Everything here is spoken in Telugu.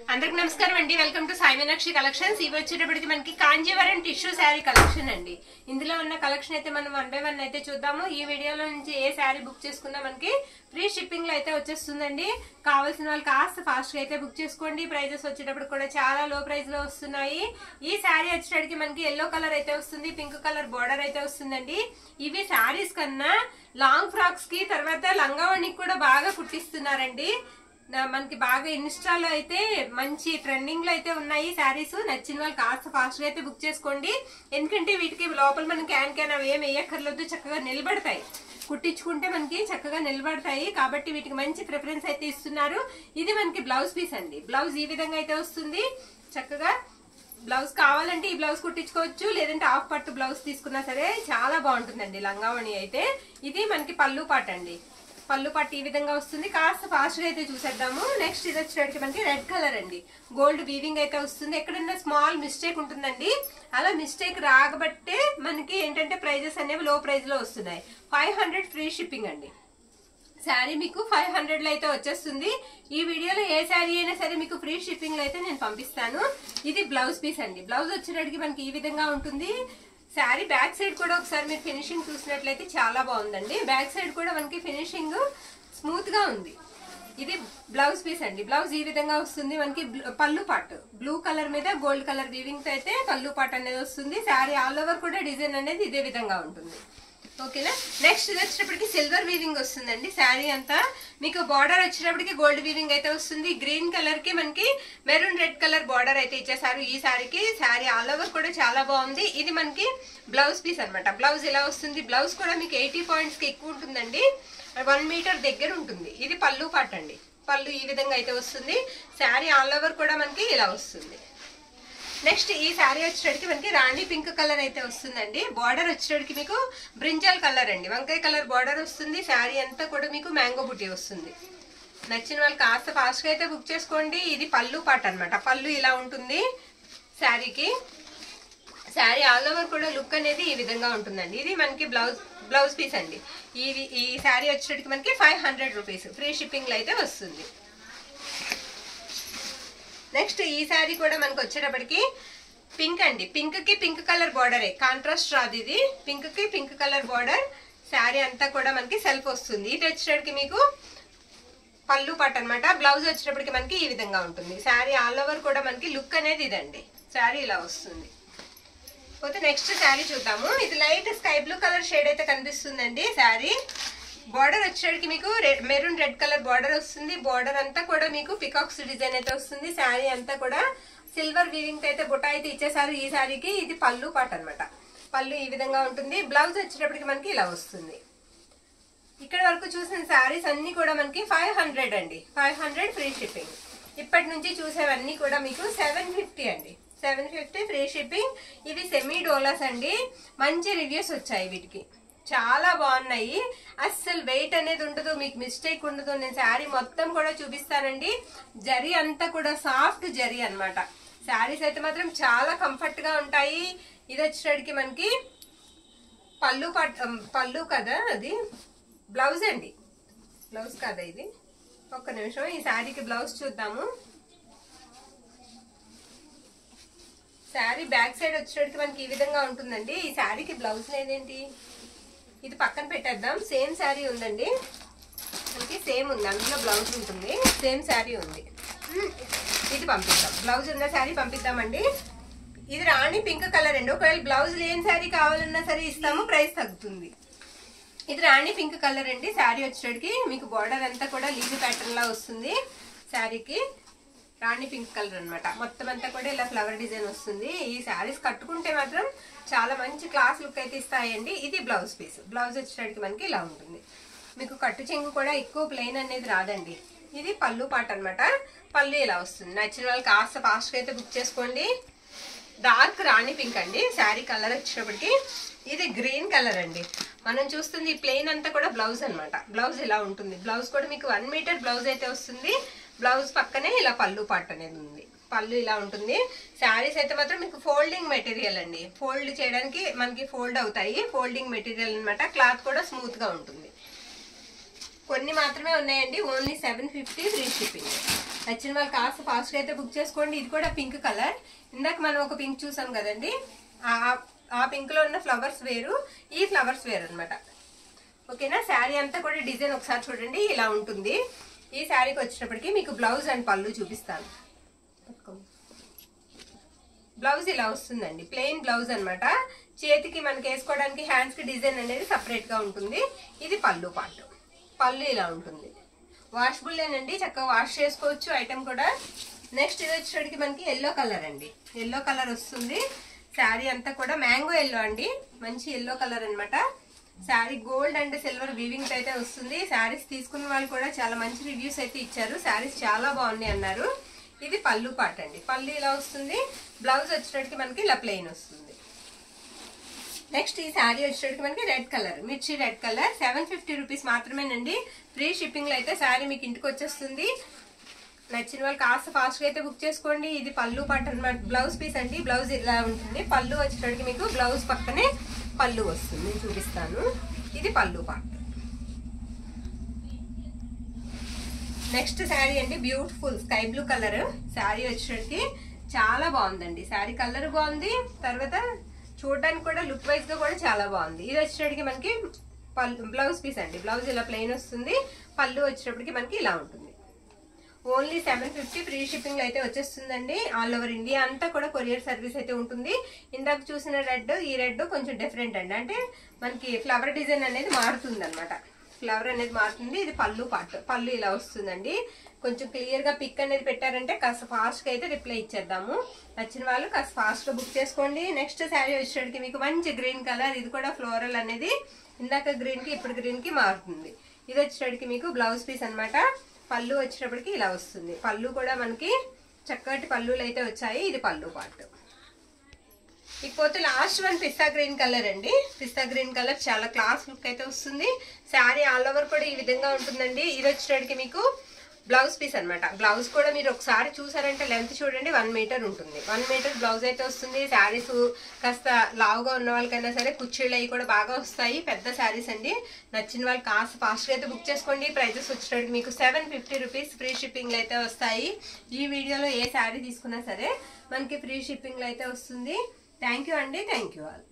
అందరికి నమస్కారం అండి welcome to Sai Meenakshi collections ఇవి వచ్చేటప్పటికి మనకి కాంజీవరం టిష్యూ శారీ కలెక్షన్ అండి ఇందులో ఉన్న కలెక్షన్ అయితే మనం వన్ బై వన్ అయితే చూద్దాము ఈ వీడియోలో నుంచి ఏ శారీ బుక్ చేసుకున్నా మనకి ఫ్రీ షిప్పింగ్ లో అయితే వచ్చేస్తుందండి కావాల్సిన వాళ్ళు కాస్త ఫాస్ట్ గా అయితే బుక్ చేసుకోండి ప్రైజెస్ వచ్చేటప్పుడు కూడా చాలా లో ప్రైస్ లో వస్తున్నాయి ఈ శారీ వచ్చేటప్పటికి మనకి ఎల్లో కలర్ అయితే వస్తుంది పింక్ కలర్ బార్డర్ అయితే వస్తుందండి ఇవి శారీస్ కన్నా లాంగ్ ఫ్రాక్స్ కి తర్వాత లంగావణికి కూడా బాగా కుట్టిస్తున్నారండి నా- మనకి బాగా ఇన్స్టాలో అయితే మంచి ట్రెండింగ్ లో అయితే ఉన్నాయి శారీస్ నచ్చిన వాళ్ళు కాస్త ఫాస్ట్ గా అయితే బుక్ చేసుకోండి ఎందుకంటే వీటికి లోపల మనం క్యాన్ క్యాన్ అవి ఏం వేయక్కర్లేదు చక్కగా నిలబడతాయి కుట్టించుకుంటే మనకి చక్కగా నిలబడతాయి కాబట్టి వీటికి మంచి ప్రిఫరెన్స్ అయితే ఇస్తున్నారు ఇది మనకి బ్లౌజ్ పీస్ అండి బ్లౌజ్ ఈ విధంగా అయితే వస్తుంది చక్కగా బ్లౌజ్ కావాలంటే ఈ బ్లౌజ్ కుట్టించుకోవచ్చు లేదంటే హాఫ్ పట్టు బ్లౌజ్ తీసుకున్నా సరే చాలా బాగుంటుందండి లంగావణి అయితే ఇది మనకి పళ్ళు పాట అండి పళ్ళు పట్టు ఈ విధంగా వస్తుంది కాస్త ఫాస్ట్ గా అయితే చూసేద్దాము నెక్స్ట్ ఇది వచ్చేటప్పటికి మనకి రెడ్ కలర్ అండి గోల్డ్ వీవింగ్ అయితే వస్తుంది ఎక్కడన్నా స్మాల్ మిస్టేక్ ఉంటుందండి అలా మిస్టేక్ రాకబట్టే మనకి ఏంటంటే ప్రైజెస్ అనేవి లో ప్రైస్ లో వస్తున్నాయి ఫైవ్ హండ్రెడ్ ఫ్రీ షిప్పింగ్ అండి శారీ మీకు ఫైవ్ హండ్రెడ్ లో అయితే వచ్చేస్తుంది ఈ వీడియోలో ఏ శారీ అయినా సరే మీకు ఫ్రీ షిప్పింగ్ లో అయితే నేను పంపిస్తాను ఇది బ్లౌజ్ పీస్ అండి బ్లౌజ్ వచ్చేటప్పటికి మనకి ఈ విధంగా ఉంటుంది శారీ బ్యాక్ సైడ్ కూడా ఒకసారి మీరు ఫినిషింగ్ చూసినట్లయితే చాలా బాగుందండి బ్యాక్ సైడ్ కూడా మనకి ఫినిషింగ్ స్మూత్ గా ఉంది ఇది బ్లౌజ్ పీస్ అండి బ్లౌజ్ ఈ విధంగా వస్తుంది మనకి బ్ల- పళ్ళు పాటు బ్లూ కలర్ మీద గోల్డ్ కలర్ వీవింగ్ తో అయితే పళ్ళు పాటు అనేది వస్తుంది శారీ ఆల్ ఓవర్ కూడా డిజైన్ అనేది ఇదే విధంగా ఉంటుంది ఓకేనా నెక్స్ట్ ఇది వచ్చేటప్పటికి సిల్వర్ వీవింగ్ వస్తుందండి శారీ అంతా మీకు బార్డర్ వచ్చేటప్పటికి గోల్డ్ వీవింగ్ అయితే వస్తుంది గ్రీన్ కలర్ కి మనకి మెరూన్ రెడ్ కలర్ బార్డర్ అయితే ఇచ్చేసారు ఈ శారీకి శారీ ఆల్ ఓవర్ కూడా చాలా బాగుంది ఇది మనకి బ్లౌజ్ పీస్ అన్నమాట బ్లౌజ్ ఇలా వస్తుంది బ్లౌజ్ కూడా మీకు ఎయిటీ పాయింట్స్ కి ఎక్కువ ఉంటుందండి వన్ మీటర్ దగ్గర ఉంటుంది ఇది పళ్ళు పాట అండి పళ్ళు ఈ విధంగా అయితే వస్తుంది శారీ ఆల్ ఓవర్ కూడా మనకి ఇలా వస్తుంది నెక్స్ట్ ఈ శారీ వచ్చేటడికి మనకి రాణి పింక్ కలర్ అయితే వస్తుందండి బార్డర్ వచ్చేటడికి మీకు బ్రింజల్ కలర్ అండి వంకాయ కలర్ బార్డర్ వస్తుంది శారీ అంతా కూడా మీకు మ్యాంగో బుట్టి వస్తుంది నచ్చిన వాళ్ళు కాస్త ఫాస్ట్ గా అయితే బుక్ చేసుకోండి ఇది పళ్ళు పాట అన్నమాట పళ్ళు ఇలా ఉంటుంది శారీకి శారీ ఆల్ ఓవర్ కూడా లుక్ అనేది ఈ విధంగా ఉంటుందండి ఇది మనకి బ్లౌజ్ బ్లౌజ్ పీస్ అండి ఈ ఈ శారీ వచ్చేటడికి మనకి five hundred rupees free shipping లో అయితే వస్తుంది నెక్స్ట్ ఈ శారీ కూడా మనకు వచ్చేటప్పటికి పింక్ అండి పింక్ కి పింక్ కలర్ బార్డరే కాంట్రాస్ట్ రాదు ఇది పింక్ కి పింక్ కలర్ బార్డర్ శారీ అంతా కూడా మనకి సెల్ఫ్ వస్తుంది ఇది వచ్చేటప్పటికి మీకు పళ్ళు పట్టు అనమాట బ్లౌజ్ వచ్చేటప్పటికి మనకి ఈ విధంగా ఉంటుంది శారీ ఆల్ ఓవర్ కూడా మనకి లుక్ అనేది ఇదండి శారీ ఇలా వస్తుంది పోతే నెక్స్ట్ శారీ చూద్దాము ఇది light sky blue colour shade అయితే కనిపిస్తుందండి శారీ బార్డర్ వచ్చేటికి మీకు మెరూన్ రెడ్ కలర్ బార్డర్ వస్తుంది బార్డర్ అంతా కూడా మీకు పికాక్స్ డిజైన్ అయితే వస్తుంది శారీ అంతా కూడా సిల్వర్ వీవింగ్ అయితే బుట్ట అయితే ఇచ్చేసారు ఈ శారీకి ఇది పళ్ళు పాట అన్నమాట పళ్ళు ఈ విధంగా ఉంటుంది బ్లౌజ్ వచ్చేటప్పటికి మనకి ఇలా వస్తుంది ఇక్కడ వరకు చూసిన శారీస్ అన్ని కూడా మనకి ఫైవ్ హండ్రెడ్ అండి ఫైవ్ హండ్రెడ్ ఫ్రీ షిప్పింగ్ ఇప్పటి నుంచి చూసేవన్నీ కూడా మీకు సెవెన్ ఫిఫ్టీ అండి సెవెన్ ఫిఫ్టీ ఫ్రీ షిప్పింగ్ ఇవి సెమీ డోలాస్ అండి మంచి రివ్యూస్ వచ్చాయి వీటికి చాలా బాగున్నాయి అస్సలు వెయిట్ అనేది ఉండదు మీకు మిస్టేక్ ఉండదు నేను శారీ మొత్తం కూడా చూపిస్తానండి జరీ అంతా కూడా సాఫ్ట్ జరీ అన్నమాట శారీస్ అయితే మాత్రం చాలా కంఫర్ట్ గా ఉంటాయి ఇది వచ్చేటికి మనకి పళ్ళు పట్ పళ్ళు కదా అది బ్లౌజ్ అండి బ్లౌజ్ కదా ఇది ఒక్క నిమిషం ఈ శారీకి బ్లౌజ్ చూద్దాము శారీ బ్యాక్ సైడ్ వచ్చేటికి మనకి ఈ విధంగా ఉంటుందండి ఈ శారీకి బ్లౌజ్ లేదేంటి ఇది పక్కన పెట్టేద్దాం సేమ్ శారీ ఉందండి మనకి సేమ్ ఉంది అందులో బ్లౌజ్ ఉంటుంది సేమ్ శారీ ఉంది ఉమ్, ఇది పంపిద్దాం బ్లౌజ్ ఉన్న శారీ పంపిద్దామండి ఇది రాణి పింక్ కలర్ అండి ఒకవేళ బ్లౌజ్ లేని శారీ కావాలన్నా సరే ఇస్తాము ప్రైస్ తగ్గుతుంది ఇది రాణి పింక్ కలర్ అండి శారీ వచ్చేటికి మీకు బార్డర్ అంతా కూడా లీవ్ ప్యాటర్న్ లా వస్తుంది శారీకి రాణి పింక్ కలర్ అన్నమాట మొత్తం అంతా కూడా ఇలా ఫ్లవర్ డిజైన్ వస్తుంది ఈ శారీస్ కట్టుకుంటే మాత్రం చాలా మంచి క్లాస్ లుక్ అయితే ఇస్తాయండి ఇది బ్లౌజ్ పీస్ బ్లౌజ్ వచ్చేటికి మనకి ఇలా ఉంటుంది మీకు కట్టు చెంగు కూడా ఎక్కువ ప్లెయిన్ అనేది రాదండి ఇది పళ్ళు పాట అన్నమాట పళ్ళు ఇలా వస్తుంది నచ్చిన వాళ్ళు కాస్త ఫాస్ట్గా అయితే బుక్ చేసుకోండి డార్క్ రాణి పింక్ అండి శారీ కలర్ వచ్చేటప్పటికి ఇది గ్రీన్ కలర్ అండి మనం చూస్తుంది ప్లెయిన్ అంతా కూడా బ్లౌజ్ అన్నమాట బ్లౌజ్ ఇలా ఉంటుంది బ్లౌజ్ కూడా మీకు వన్ మీటర్ బ్లౌజ్ అయితే వస్తుంది బ్లౌజ్ పక్కనే ఇలా పళ్ళు పాట అనేది ఉంది పళ్ళు ఇలా ఉంటుంది శారీస్ అయితే మాత్రం మీకు ఫోల్డింగ్ మెటీరియల్ అండి ఫోల్డ్ చేయడానికి మనకి ఫోల్డ్ అవుతాయి ఫోల్డింగ్ మెటీరియల్ అన్నమాట క్లాత్ కూడా స్మూత్ గా ఉంటుంది కొన్ని మాత్రమే ఉన్నాయండి only seven fifty free shipping నచ్చిన వాళ్ళు కాస్త ఫాస్ట్గా అయితే బుక్ చేసుకోండి ఇది కూడా పింక్ కలర్ ఇందాక మనం ఒక పింక్ చూసాం కదండి ఆ- ఆ పింక్ లో ఉన్న ఫ్లవర్స్ వేరు ఈ ఫ్లవర్స్ వేరు అన్నమాట ఓకేనా శారీ అంతా కూడా డిజైన్ ఒకసారి చూడండి ఇలా ఉంటుంది ఈ శారీకి వచ్చేటప్పటికి మీకు బ్లౌజ్ అండ్ పళ్ళు చూపిస్తాను బ్లౌజ్ ఇలా వస్తుందండి ప్లెయిన్ బ్లౌజ్ అన్నమాట చేతికి మనకి వేసుకోవడానికి హ్యాండ్స్ కి డిజైన్ అనేది సపరేట్ గా ఉంటుంది ఇది పళ్ళు పాటు పళ్ళు ఇలా ఉంటుంది వాషబుల్ ఏనండి చక్కగా వాష్ చేసుకోవచ్చు ఐటమ్ కూడా నెక్స్ట్ ఇది వచ్చేటికి మనకి ఎల్లో కలర్ అండి ఎల్లో కలర్ వస్తుంది శారీ అంతా కూడా మ్యాంగో ఎల్లో అండి మంచి ఎల్లో కలర్ అన్నమాట sari gold and silver weaving అయితే వస్తుంది శారీస్ తీసుకున్న వాళ్ళు కూడా చాలా మంచి రివ్యూస్ అయితే ఇచ్చారు శారీస్ చాలా బాగున్నాయి అన్నారు ఇది పళ్ళు పాట అండి పళ్ళు ఇలా వస్తుంది బ్లౌజ్ వచ్చేటప్పటికి మనకి ఇలా ప్లెయిన్ వస్తుంది నెక్స్ట్ ఈ శారీ వచ్చేటప్పటికి మనకి రెడ్ కలర్ మిర్చి red colour seven fifty rupees మాత్రమేనండి ఫ్రీ షిప్పింగ్ లో అయితే శారీ మీకు ఇంటికి వచ్చేస్తుంది నచ్చిన వాళ్ళు కాస్త ఫాస్ట్ గా అయితే బుక్ చేసుకోండి ఇది పళ్ళు పాట అనమాట బ్లౌజ్ పీస్ అండి బ్లౌజ్ ఇలా ఉంటుంది పళ్ళు వచ్చేటప్పటికి మీకు బ్లౌజ్ పక్కనే పళ్ళు వస్తుంది నేను చూపిస్తాను ఇది పళ్ళు పాట నెక్స్ట్ శారీ అండి beautiful sky blue colour sari వచ్చేటికి చాలా బాగుందండి శారీ కలర్ బాగుంది తర్వాత చూడడానికి కూడా లుక్ వైజ్ గా కూడా చాలా బాగుంది ఇది వచ్చేటికి మనకి పళ్ళు బ్లౌజ్ పీస్ అండి బ్లౌజ్ ఇలా ప్లెయిన్ వస్తుంది పళ్ళు వచ్చేటప్పటికి మనకి ఇలా ఉంటుంది only seven fifty free shipping అయితే వచ్చేస్తుందండి ఆల్ ఓవర్ ఇండియా అంతా కూడా కొరియర్ సర్వీస్ అయితే ఉంటుంది ఇందాక చూసిన రెడ్ ఈ రెడ్ కొంచెం డిఫరెంట్ అండి అంటే మనకి ఫ్లవర్ డిజైన్ అనేది మారుతుంది అనమాట ఫ్లవర్ అనేది మారుతుంది ఇది పళ్ళు పాటు పళ్ళు ఇలా వస్తుందండి కొంచెం క్లియర్ గా పిక్ అనేది పెట్టారంటే కాస్త ఫాస్ట్ గా అయితే రిప్లై ఇచ్చేద్దాము నచ్చిన వాళ్ళు కాస్త ఫాస్ట్ గా బుక్ చేసుకోండి నెక్స్ట్ శారీ వచ్చేటికి మీకు మంచి గ్రీన్ కలర్ ఇది కూడా ఫ్లోరల్ అనేది ఇందాక గ్రీన్ కి ఇప్పుడు గ్రీన్ కి మారుతుంది ఇది వచ్చేటికి మీకు బ్లౌజ్ పీస్ అన్నమాట పళ్ళు వచ్చేటప్పటికి ఇలా వస్తుంది పళ్ళు కూడా మనకి చక్కటి పళ్ళులు అయితే వచ్చాయి ఇది పళ్ళు పార్ట్ ఇకపోతే లాస్ట్ వన్ పిస్తా గ్రీన్ కలర్ అండి పిస్తా గ్రీన్ కలర్ చాలా క్లాస్ లుక్ అయితే వస్తుంది శారీ ఆల్ ఓవర్ కూడా ఈ విధంగా ఉంటుందండి ఇది వచ్చేటప్పటికి మీకు బ్లౌజ్ పీస్ అన్నమాట బ్లౌజ్ కూడా మీరు ఒకసారి చూసారంటే లెంత్ చూడండి వన్ మీటర్ ఉంటుంది వన్ మీటర్ బ్లౌజ్ అయితే వస్తుంది శారీస్ కాస్త లావుగా ఉన్న వాళ్ళకైనా సరే కుర్చీలు అవి కూడా బాగా వస్తాయి పెద్ద శారీస్ అండి నచ్చిన వాళ్ళు కాస్త ఫాస్ట్గా అయితే బుక్ చేసుకోండి ప్రైజెస్ వచ్చేటప్పుడు మీకు సెవెన్ ఫిఫ్టీ రూపీస్ ఫ్రీ షిప్పింగ్లో అయితే వస్తాయి ఈ వీడియోలో ఏ శారీ తీసుకున్నా సరే మనకి ఫ్రీ షిప్పింగ్లో అయితే వస్తుంది థ్యాంక్ యూ అండి థ్యాంక్ యూ ఆల్